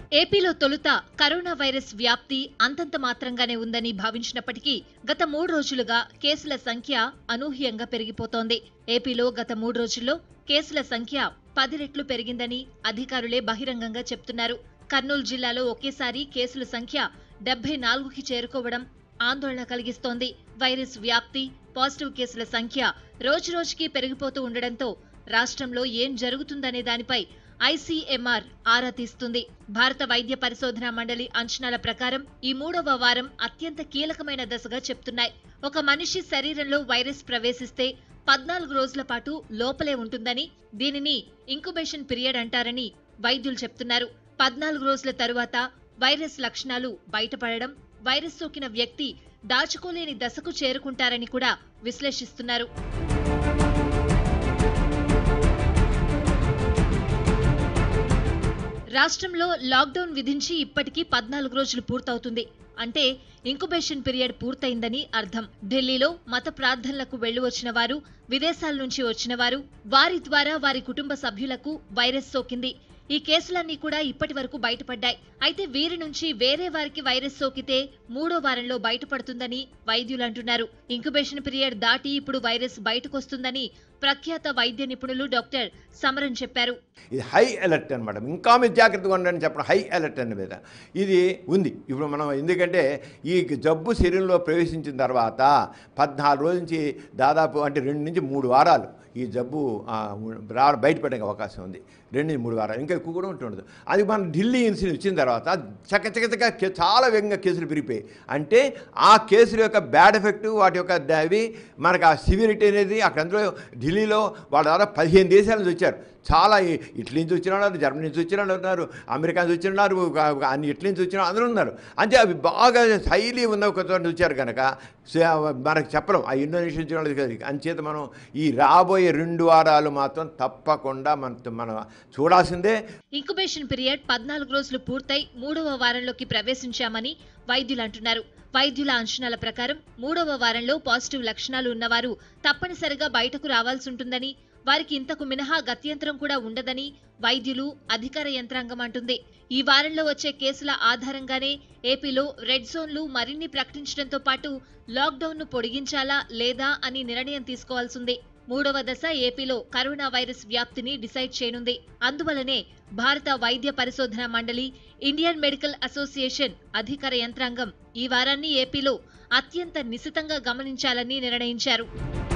ఏపీలో తొలుత corona virus వ్యాప్తి అంతంత మాత్రంగానే ఉందని భావించినప్పటికీ గత మూడు రోజులుగా కేసుల సంఖ్య అనూహ్యంగా పెరిగిపోతోంది ఏపీలో గత మూడు రోజుల్లో కేసుల సంఖ్య పది రెట్లు పెరిగిందని అధికారులే బహిరంగంగా చెప్తున్నారు కర్నూలు జిల్లాలో ఒకేసారి కేసుల సంఖ్య డెబ్బై నాలుగుకి చేరుకోవడం ఆందోళన కలిగిస్తోంది వైరస్ వ్యాప్తి పాజిటివ్ కేసుల సంఖ్య రోజురోజుకి పెరిగిపోతూ ఉండడంతో రాష్ట్రంలో ఏం జరుగుతుందనే దానిపై ఐసీఎంఆర్ ఆరా తీస్తుంది భారత వైద్య పరిశోధన మండలి అంచనాల ప్రకారం ఈ మూడవ వారం అత్యంత కీలకమైన దశగా చెప్తున్నాయి ఒక మనిషి శరీరంలో వైరస్ ప్రవేశిస్తే పద్నాలుగు రోజుల పాటు లోపలే ఉంటుందని దీనిని ఇంకుబేషన్ పీరియడ్ అంటారని వైద్యులు చెప్తున్నారు పద్నాలుగు రోజుల తరువాత వైరస్ లక్షణాలు బయటపడడం వైరస్ సోకిన వ్యక్తి దాచుకోలేని దశకు చేరుకుంటారని కూడా విశ్లేషిస్తున్నారు రాష్ట్రంలో లాక్డౌన్ విధించి ఇప్పటికీ పద్నాలుగు రోజులు పూర్తవుతుంది అంటే ఇంకుబేషన్ పీరియడ్ పూర్తయిందని అర్థం ఢిల్లీలో మత ప్రార్థనలకు వెళ్లి వచ్చిన వారు విదేశాల నుంచి వచ్చిన వారు వారి ద్వారా వారి కుటుంబ సభ్యులకు వైరస్ సోకింది ఈ కేసులన్నీ కూడా ఇప్పటి వరకు బయటపడ్డాయి అయితే వీరి నుంచి వేరే వారికి వైరస్ సోకితే మూడో వారంలో బయటపడుతుందని వైద్యులు అంటున్నారు ఇంకుబేషన్ పీరియడ్ దాటి ఇప్పుడు వైరస్ బయటకొస్తుందని ప్రఖ్యాత వైద్య నిపుణులు డాక్టర్ సమరం చెప్పారు ఇది హై అలర్ట్ అనమాట ఇంకా మీరు జాగ్రత్తగా ఉండండి చెప్పడం హై అలర్ట్ అనే మీద ఇది ఉంది ఇప్పుడు మనం ఎందుకంటే ఈ జబ్బు శరీరంలో ప్రవేశించిన తర్వాత పద్నాలుగు రోజుల నుంచి దాదాపు అంటే రెండు నుంచి మూడు వారాలు ఈ జబ్బు ఆ, రా బయటపడే అవకాశం ఉంది రెండు నుంచి మూడు వారాలు ఇంకా ఎక్కువ కూడా ఉంటుండదు అది మన ఢిల్లీ ఇన్సిడెంట్ వచ్చిన తర్వాత చక్క చక్క చక్క కే- చాలా వేగంగా కేసులు పెరిగిపోయాయి అంటే ఆ కేసుల యొక్క బ్యాడ్ ఎఫెక్ట్ వాటి యొక్క ద- అవి మనకు ఆ సివిరిటీ అనేది అక్కడ అందులో ఢిల్లీలో వాళ్ళ దాదాపు పదిహేను దేశాల నుంచి వచ్చారు చాలా ఈ- ఇటలీ నుంచి వచ్చిన వాళ్ళు జర్మనీ నుంచి వచ్చిన వాళ్ళు ఉన్నారు అమెరికా నుంచి వచ్చిన ఉన్నారు ఒక- అన్ని ఇటలీ నుంచి వచ్చిన వాళ్ళు అందరూ ఉన్నారు అంటే అవి బాగా హైలీ ఉన్న ఒక చోట నుంచి వచ్చారు కనుక సే- మనకు చెప్పలేం ఆ ఇండోనేషియా నుంచి వాళ్ళది కాదు అంచేత మనం ఈ రాబోయే రెండు వారాలు మాత్రం తప్పకుండా మన మనం చూడాల్సిందే ఇంకుబేషన్ పీరియడ్ పద్నాలుగు రోజులు పూర్తయి మూడవ వారంలోకి ప్రవేశించామని వైద్యులు అంటున్నారు వైద్యుల అంచనాల ప్రకారం మూడవ వారంలో పాజిటివ్ లక్షణాలు ఉన్నవారు తప్పనిసరిగా బయటకు రావాల్సి ఉంటుందని వారికి ఇంతకు మినహా గత్యంతరం కూడా ఉండదని వైద్యులు అధికార యంత్రాంగం అంటుంది ఈ వారంలో వచ్చే కేసుల ఆధారంగానే ఏపీలో రెడ్ జోన్లు మరిన్ని ప్రకటించడంతో పాటు లాక్డౌన్ ను పొడిగించాలా లేదా అని నిర్ణయం తీసుకోవాల్సింది మూడవ దశ ఏపీలో కరోనా వైరస్ వ్యాప్తిని డిసైడ్ చేయనుంది అందువలనే భారత వైద్య పరిశోధన మండలి ఇండియన్ మెడికల్ అసోసియేషన్ అధికార యంత్రాంగం ఈ వారాన్ని ఏపీలో అత్యంత నిశితంగా గమనించాలని నిర్ణయించారు